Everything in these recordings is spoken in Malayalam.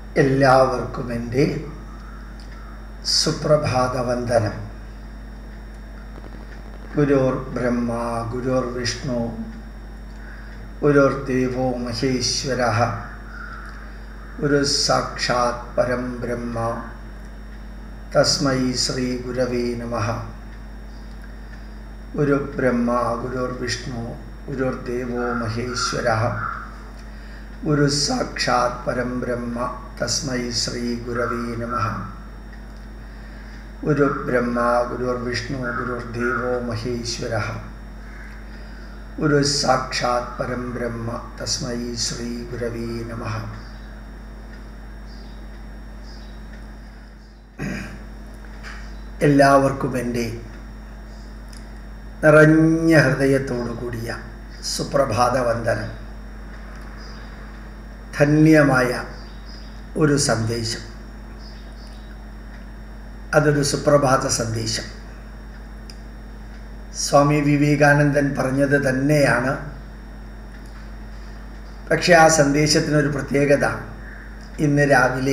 എല്ലാവർക്കും എൻ്റെ സുപ്രഭാത വന്ദനം ഗുരുർ ബ്രഹ്മ ഗുരുർ വിഷ്ണു ഗുരുർ ദേവോ മഹേശ്വര ഗുരു സാക്ഷാത് പരം ബ്രഹ്മ തസ്മൈ ശ്രീ ഗുരവേ നമ ഗുരു ബ്രഹ്മ ഗുരുർ വിഷ്ണു ഗുരുർ ദേവോ മഹേശ്വര ഗുരു സാക്ഷാത് പരം ബ്രഹ്മ തസ്മൈ ശ്രീ ഗുരവേ നമ ഗുരു ബ്രഹ്മ ഗുരുർ വിഷ്ണു ഗുരുർ ദേവോ മഹേശ്വര ഗുരു സാക്ഷാത് പരം ബ്രഹ്മ തസ്മൈ ശ്രീ ഗുരവേ നമ എല്ലാവർക്കും എൻ്റെ നിറഞ്ഞ ഹൃദയത്തോടു കൂടിയ സുപ്രഭാത വന്ദനം ധന്യമായ ഒരു സന്ദേശം അതൊരു സുപ്രഭാത സന്ദേശം സ്വാമി വിവേകാനന്ദൻ പറഞ്ഞത് തന്നെയാണ് പക്ഷെ ആ സന്ദേശത്തിനൊരു പ്രത്യേകത ഇന്ന് രാവിലെ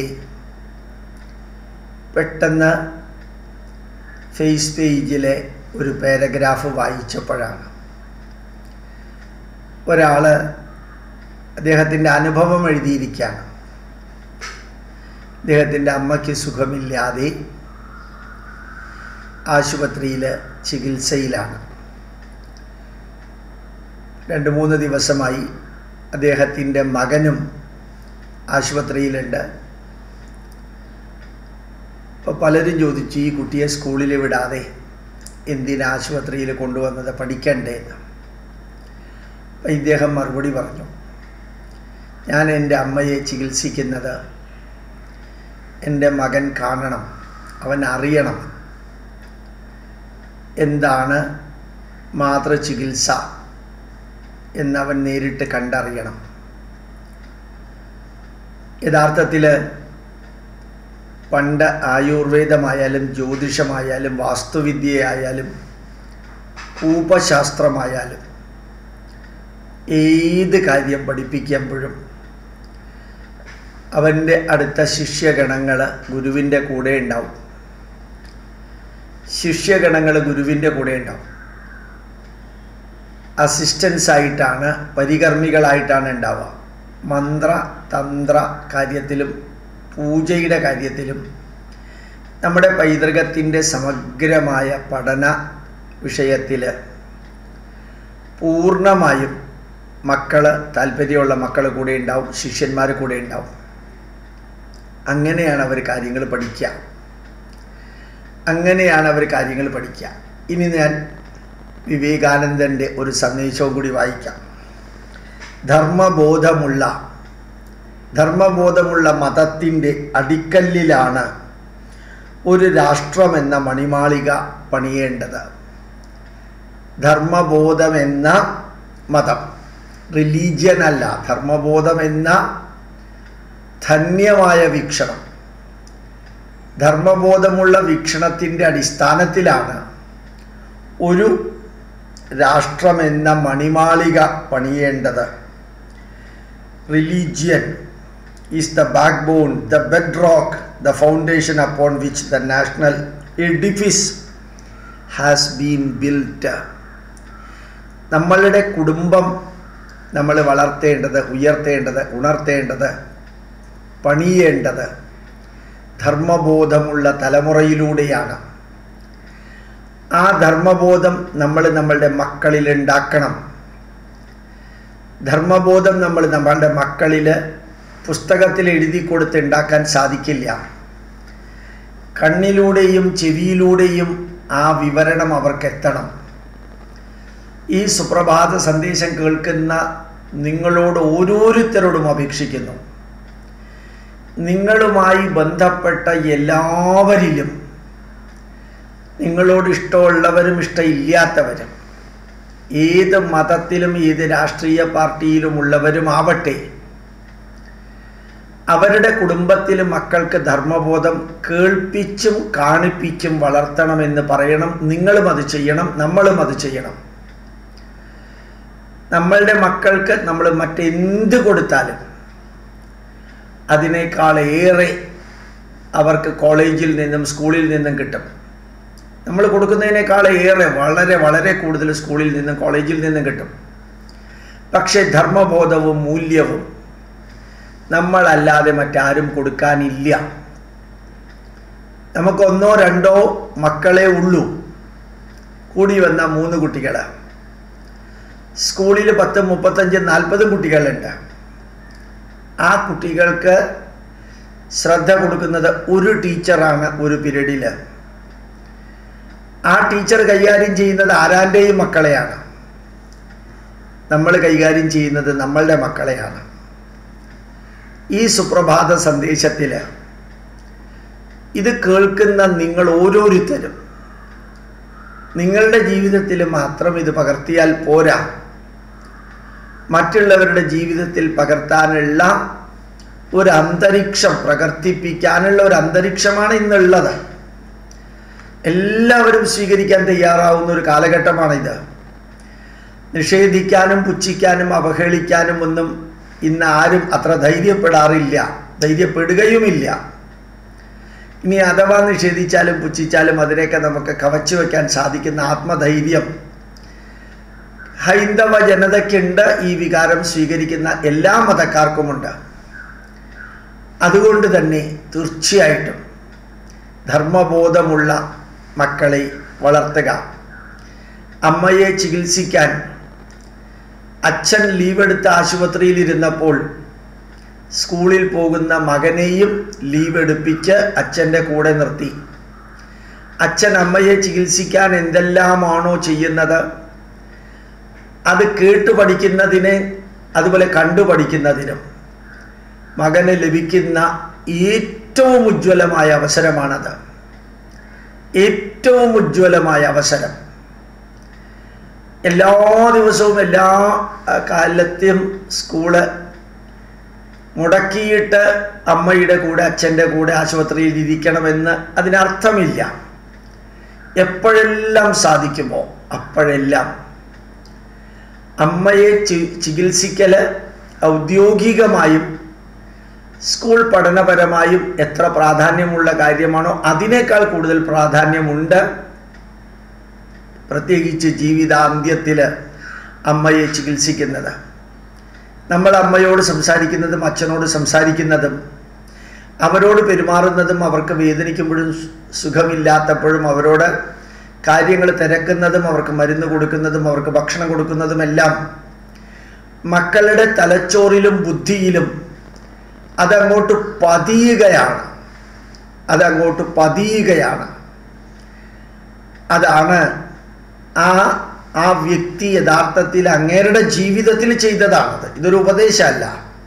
പെട്ടെന്ന് ഫേസ് പേജിലെ ഒരു പാരഗ്രാഫ് വായിച്ചപ്പോഴാണ് ഒരാൾ അദ്ദേഹത്തിൻ്റെ അനുഭവം എഴുതിയിരിക്കുകയാണ് അദ്ദേഹത്തിൻ്റെ അമ്മയ്ക്ക് സുഖമില്ലാതെ ആശുപത്രിയിൽ ചികിത്സയിലാണ് രണ്ട് മൂന്ന് ദിവസമായി അദ്ദേഹത്തിൻ്റെ മകനും ആശുപത്രിയിലുണ്ട് അപ്പോൾ പലരും ചോദിച്ചു ഈ കുട്ടിയെ സ്കൂളിൽ വിടാതെ എന്തിനാ ആശുപത്രിയിൽ കൊണ്ടുവന്നത് പഠിക്കണ്ടേ എന്ന് അപ്പം ഇദ്ദേഹം മറുപടി പറഞ്ഞു ഞാൻ എൻ്റെ അമ്മയെ ചികിത്സിക്കുന്നത് എൻ്റെ മകൻ കാണണം അവൻ അറിയണം എന്താണ് മാതൃചികിത്സ എന്നവൻ നേരിട്ട് കണ്ടറിയണം യഥാർത്ഥത്തിൽ പണ്ട് ആയുർവേദമായാലും ജ്യോതിഷമായാലും വാസ്തുവിദ്യയായാലും കൂപശാസ്ത്രമായാലും ഏത് കാര്യം പഠിപ്പിക്കുമ്പോഴും അവൻ്റെ അടുത്ത ശിഷ്യഗണങ്ങൾ ഗുരുവിൻ്റെ കൂടെ ഉണ്ടാവും ശിഷ്യഗണങ്ങൾ ഗുരുവിൻ്റെ കൂടെ ഉണ്ടാവും അസിസ്റ്റൻസ് ആയിട്ടാണ് പരികർമ്മികളായിട്ടാണ് ഉണ്ടാവുക മന്ത്ര തന്ത്ര കാര്യത്തിലും പൂജയുടെ കാര്യത്തിലും നമ്മുടെ പൈതൃകത്തിൻ്റെ സമഗ്രമായ പഠന വിഷയത്തിൽ പൂർണ്ണമായും മക്കൾ താല്പര്യമുള്ള മക്കൾ കൂടെ ഉണ്ടാവും ശിഷ്യന്മാർ കൂടെ ഉണ്ടാവും അങ്ങനെയാണ് അവർ കാര്യങ്ങൾ പഠിക്കുക അങ്ങനെയാണ് അവർ കാര്യങ്ങൾ പഠിക്കുക ഇനി ഞാൻ വിവേകാനന്ദൻ്റെ ഒരു സന്ദേശവും കൂടി വായിക്കാം ധർമ്മബോധമുള്ള ധർമ്മബോധമുള്ള മതത്തിൻ്റെ അടിക്കല്ലിലാണ് ഒരു രാഷ്ട്രമെന്ന മണിമാളിക പണിയേണ്ടത് ധർമ്മബോധമെന്ന മതം റിലീജിയൻ അല്ല ധർമ്മബോധമെന്ന ധന്യമായ വീക്ഷണം ധർമ്മബോധമുള്ള വീക്ഷണത്തിൻ്റെ അടിസ്ഥാനത്തിലാണ് ഒരു രാഷ്ട്രമെന്ന മണിമാളിക പണിയേണ്ടത് religion is the backbone the bedrock the foundation upon which the national edifice has been built നമ്മളുടെ കുടുംബം നമ്മൾ വളർത്തേണ്ടത് ഉയർത്തേണ്ടത് ഉണർത്തേണ്ടത് പണിയേണ്ടത് ധർമ്മബോധമുള്ള തലമുറയിലൂടെയാണ് ആ ധർമ്മബോധം നമ്മൾ നമ്മളുടെ മക്കളിൽ ഉണ്ടാക്കണം ധർമ്മബോധം നമ്മൾ നമ്മളുടെ മക്കളിൽ പുസ്തകത്തിൽ എഴുതി കൊടുത്ത് ഉണ്ടാക്കാൻ സാധിക്കില്ല കണ്ണിലൂടെയും ചെവിയിലൂടെയും ആ വിവരണം അവർക്ക് എത്തണം ഈ സുപ്രഭാത സന്ദേശം കേൾക്കുന്ന നിങ്ങളോട് ഓരോരുത്തരോടും അപേക്ഷിക്കുന്നു നിങ്ങളുമായി ബന്ധപ്പെട്ട എല്ലാവരിലും നിങ്ങളോട് ഇഷ്ടമുള്ളവരും ഇഷ്ടമില്ലാത്തവരും ഏത് മതത്തിലും ഏത് രാഷ്ട്രീയ പാർട്ടിയിലുമുള്ളവരും ആവട്ടെ അവരുടെ കുടുംബത്തിലെ മക്കൾക്ക് ധർമ്മബോധം കേൾപ്പിച്ചും കാണിപ്പിച്ചും വളർത്തണമെന്ന് പറയണം നിങ്ങളും അത് ചെയ്യണം നമ്മളും അത് ചെയ്യണം നമ്മളുടെ മക്കൾക്ക് നമ്മൾ മറ്റെന്ത് കൊടുത്താലും അതിനേക്കാൾ ഏറെ അവർക്ക് കോളേജിൽ നിന്നും സ്കൂളിൽ നിന്നും കിട്ടും നമ്മൾ കൊടുക്കുന്നതിനേക്കാൾ ഏറെ വളരെ വളരെ കൂടുതൽ സ്കൂളിൽ നിന്നും കോളേജിൽ നിന്നും കിട്ടും പക്ഷേ ധർമ്മബോധവും മൂല്യവും നമ്മളല്ലാതെ മറ്റാരും കൊടുക്കാനില്ല നമുക്കൊന്നോ രണ്ടോ മക്കളെ ഉള്ളൂ കൂടി വന്ന മൂന്ന് കുട്ടികൾ സ്കൂളിൽ പത്ത് മുപ്പത്തഞ്ച് നാൽപ്പതും കുട്ടികളുണ്ട് ആ കുട്ടികൾക്ക് ശ്രദ്ധ കൊടുക്കുന്നത് ഒരു ടീച്ചറാണ് ഒരു പീരീഡിൽ ആ ടീച്ചർ കൈകാര്യം ചെയ്യുന്നത് ആരാൻ്റെയും മക്കളെയാണ് നമ്മൾ കൈകാര്യം ചെയ്യുന്നത് നമ്മളുടെ മക്കളെയാണ് ഈ സുപ്രഭാത സന്ദേശത്തിൽ ഇത് കേൾക്കുന്ന നിങ്ങൾ ഓരോരുത്തരും നിങ്ങളുടെ ജീവിതത്തിൽ മാത്രം ഇത് പകർത്തിയാൽ പോരാ മറ്റുള്ളവരുടെ ജീവിതത്തിൽ പകർത്താനുള്ള ഒരു അന്തരീക്ഷം പ്രകർത്തിപ്പിക്കാനുള്ള ഒരു അന്തരീക്ഷമാണ് ഇന്നുള്ളത് എല്ലാവരും സ്വീകരിക്കാൻ തയ്യാറാവുന്ന ഒരു കാലഘട്ടമാണിത് നിഷേധിക്കാനും പുച്ഛിക്കാനും അവഹേളിക്കാനും ഒന്നും ഇന്ന് ആരും അത്ര ധൈര്യപ്പെടാറില്ല ധൈര്യപ്പെടുകയുമില്ല ഇനി അഥവാ നിഷേധിച്ചാലും പുച്ഛിച്ചാലും അതിനെയൊക്കെ നമുക്ക് കവച്ചു വയ്ക്കാൻ സാധിക്കുന്ന ആത്മധൈര്യം ഹൈന്ദവ ജനതയ്ക്കുണ്ട് ഈ വികാരം സ്വീകരിക്കുന്ന എല്ലാ മതക്കാർക്കുമുണ്ട് അതുകൊണ്ട് തന്നെ തീർച്ചയായിട്ടും ധർമ്മബോധമുള്ള മക്കളെ വളർത്തുക അമ്മയെ ചികിത്സിക്കാൻ അച്ഛൻ ലീവെടുത്ത് ആശുപത്രിയിൽ ഇരുന്നപ്പോൾ സ്കൂളിൽ പോകുന്ന മകനെയും ലീവ് എടുപ്പിച്ച് അച്ഛൻ്റെ കൂടെ നിർത്തി അച്ഛൻ അമ്മയെ ചികിത്സിക്കാൻ എന്തെല്ലാമാണോ ചെയ്യുന്നത് അത് കേട്ടു പഠിക്കുന്നതിന് അതുപോലെ കണ്ടു പഠിക്കുന്നതിനും മകന് ലഭിക്കുന്ന ഏറ്റവും ഉജ്ജ്വലമായ അവസരമാണത് ഏറ്റവും ഉജ്ജ്വലമായ അവസരം എല്ലാ ദിവസവും എല്ലാ കാലത്തും സ്കൂള് മുടക്കിയിട്ട് അമ്മയുടെ കൂടെ അച്ഛൻ്റെ കൂടെ ആശുപത്രിയിൽ ഇരിക്കണമെന്ന് അതിനർത്ഥമില്ല എപ്പോഴെല്ലാം സാധിക്കുമോ അപ്പോഴെല്ലാം അമ്മയെ ചികിത്സിക്കൽ ഔദ്യോഗികമായും സ്കൂൾ പഠനപരമായും എത്ര പ്രാധാന്യമുള്ള കാര്യമാണോ അതിനേക്കാൾ കൂടുതൽ പ്രാധാന്യമുണ്ട് പ്രത്യേകിച്ച് ജീവിതാന്ത്യത്തിൽ അമ്മയെ ചികിത്സിക്കുന്നത് നമ്മൾ അമ്മയോട് സംസാരിക്കുന്നതും അച്ഛനോട് സംസാരിക്കുന്നതും അവരോട് പെരുമാറുന്നതും അവർക്ക് വേദനിക്കുമ്പോഴും സുഖമില്ലാത്തപ്പോഴും അവരോട് കാര്യങ്ങൾ തിരക്കുന്നതും അവർക്ക് മരുന്ന് കൊടുക്കുന്നതും അവർക്ക് ഭക്ഷണം കൊടുക്കുന്നതുമെല്ലാം മക്കളുടെ തലച്ചോറിലും ബുദ്ധിയിലും അതങ്ങോട്ട് പതിയുകയാണ് അതങ്ങോട്ട് പതിയുകയാണ് അതാണ് ആ ആ വ്യക്തി യഥാർത്ഥത്തിൽ അങ്ങേരുടെ ജീവിതത്തിൽ ചെയ്തതാണത് ഇതൊരു ഉപദേശമല്ല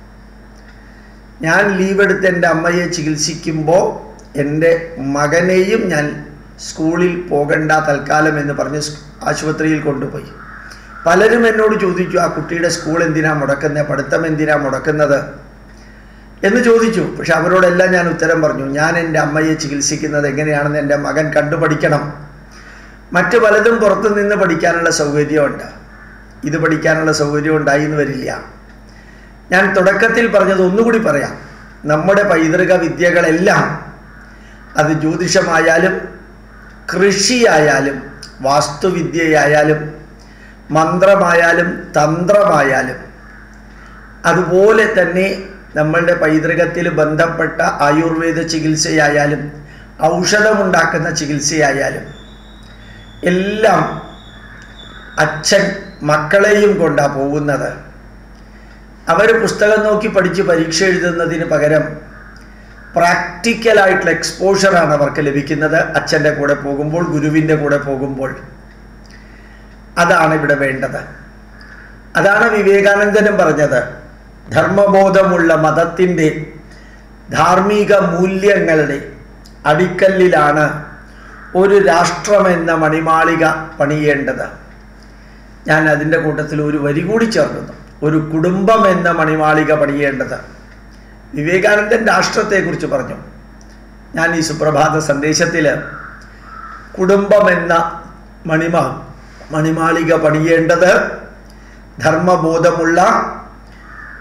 ഞാൻ ലീവ് എടുത്ത് എൻ്റെ അമ്മയെ ചികിത്സിക്കുമ്പോൾ എൻ്റെ മകനെയും ഞാൻ സ്കൂളിൽ പോകണ്ട തൽക്കാലം എന്ന് പറഞ്ഞ് ആശുപത്രിയിൽ കൊണ്ടുപോയി പലരും എന്നോട് ചോദിച്ചു ആ കുട്ടിയുടെ സ്കൂൾ എന്തിനാ മുടക്കുന്നത് പഠിത്തം എന്തിനാ മുടക്കുന്നത് എന്ന് ചോദിച്ചു പക്ഷെ അവരോടെല്ലാം ഞാൻ ഉത്തരം പറഞ്ഞു ഞാൻ എൻ്റെ അമ്മയെ ചികിത്സിക്കുന്നത് എങ്ങനെയാണെന്ന് എൻ്റെ മകൻ കണ്ടുപഠിക്കണം മറ്റ് പലതും പുറത്തു നിന്ന് പഠിക്കാനുള്ള സൗകര്യമുണ്ട് ഇത് പഠിക്കാനുള്ള സൗകര്യം ഉണ്ടായി എന്ന് വരില്ല ഞാൻ തുടക്കത്തിൽ പറഞ്ഞത് ഒന്നുകൂടി പറയാം നമ്മുടെ പൈതൃക വിദ്യകളെല്ലാം അത് ജ്യോതിഷമായാലും കൃഷിയായാലും വാസ്തുവിദ്യയായാലും മന്ത്രമായാലും തന്ത്രമായാലും അതുപോലെ തന്നെ നമ്മളുടെ പൈതൃകത്തിൽ ബന്ധപ്പെട്ട ആയുർവേദ ചികിത്സയായാലും ഔഷധമുണ്ടാക്കുന്ന ചികിത്സയായാലും എല്ലാം അച്ഛൻ മക്കളെയും കൊണ്ടാണ് പോകുന്നത് അവർ പുസ്തകം നോക്കി പഠിച്ച് പരീക്ഷ എഴുതുന്നതിന് പകരം പ്രാക്ടിക്കലായിട്ടുള്ള എക്സ്പോഷറാണ് അവർക്ക് ലഭിക്കുന്നത് അച്ഛൻ്റെ കൂടെ പോകുമ്പോൾ ഗുരുവിൻ്റെ കൂടെ പോകുമ്പോൾ അതാണ് ഇവിടെ വേണ്ടത് അതാണ് വിവേകാനന്ദനും പറഞ്ഞത് ധർമ്മബോധമുള്ള മതത്തിൻ്റെ ധാർമ്മിക മൂല്യങ്ങളുടെ അടിക്കല്ലിലാണ് ഒരു രാഷ്ട്രമെന്ന മണിമാളിക പണിയേണ്ടത് ഞാൻ അതിൻ്റെ കൂട്ടത്തിൽ ഒരു വരി കൂടി ചേർക്കുന്നു ഒരു കുടുംബം എന്ന മണിമാളിക പണിയേണ്ടത് വിവേകാനന്ദൻ രാഷ്ട്രത്തെക്കുറിച്ച് പറഞ്ഞു ഞാൻ ഈ സുപ്രഭാത സന്ദേശത്തിൽ കുടുംബം എന്ന മണിമ മണിമാളിക പണിയേണ്ടത് ധർമ്മബോധമുള്ള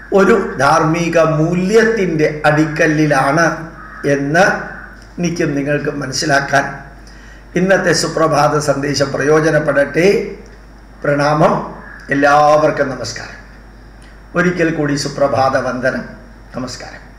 ഒരു ധാർമ്മിക മൂല്യത്തിൻ്റെ അടിക്കല്ലിലാണ് എന്ന് എനിക്കും നിങ്ങൾക്ക് മനസ്സിലാക്കാൻ ഇന്നത്തെ സുപ്രഭാത സന്ദേശം പ്രയോജനപ്പെടട്ടെ പ്രണാമം എല്ലാവർക്കും നമസ്കാരം ഒരിക്കൽ കൂടി സുപ്രഭാത വന്ദനം നമസ്കാരം